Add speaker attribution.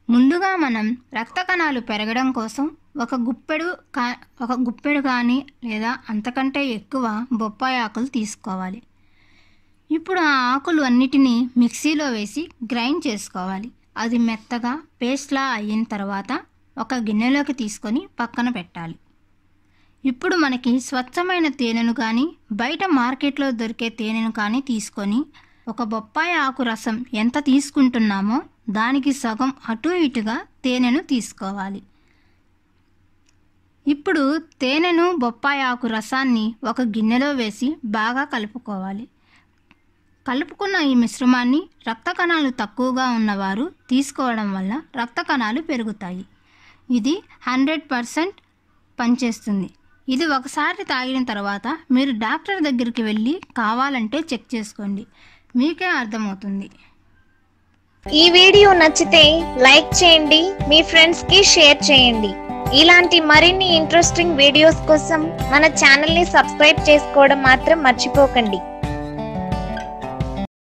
Speaker 1: ముందుగా మనం రక్త కణాలు పెరగడం కోసం ఒక గుప్పెడు కా ఒక గుప్పెడు కానీ లేదా అంతకంటే ఎక్కువ బొప్పాయి ఆకులు తీసుకోవాలి ఇప్పుడు ఆ ఆకులు అన్నిటినీ మిక్సీలో వేసి గ్రైండ్ చేసుకోవాలి అది మెత్తగా పేస్ట్లా అయిన తర్వాత ఒక గిన్నెలోకి తీసుకొని పక్కన పెట్టాలి ఇప్పుడు మనకి స్వచ్ఛమైన తేనెను కానీ బయట మార్కెట్లో దొరికే తేనెను కానీ తీసుకొని ఒక బొప్పాయి ఆకు రసం ఎంత తీసుకుంటున్నామో దానికి సగం అటు ఇటుగా తేనెను తీసుకోవాలి ఇప్పుడు తేనెను బొప్పాయి ఆకు రసాన్ని ఒక గిన్నెలో వేసి బాగా కలుపుకోవాలి కలుపుకున్న ఈ మిశ్రమాన్ని రక్త కణాలు తక్కువగా ఉన్నవారు తీసుకోవడం వల్ల రక్త కణాలు పెరుగుతాయి ఇది హండ్రెడ్ పర్సెంట్ పనిచేస్తుంది ఇది ఒకసారి తాగిన తర్వాత మీరు డాక్టర్ దగ్గరికి వెళ్ళి కావాలంటే చెక్ చేసుకోండి మీకే అర్థమవుతుంది
Speaker 2: ఈ వీడియో నచ్చితే లైక్ చేయండి మీ ఫ్రెండ్స్ కి షేర్ చేయండి ఇలాంటి మరిన్ని ఇంట్రెస్టింగ్ వీడియోస్ కోసం మన ఛానల్ ని సబ్స్క్రైబ్ చేసుకోవడం మాత్రం మర్చిపోకండి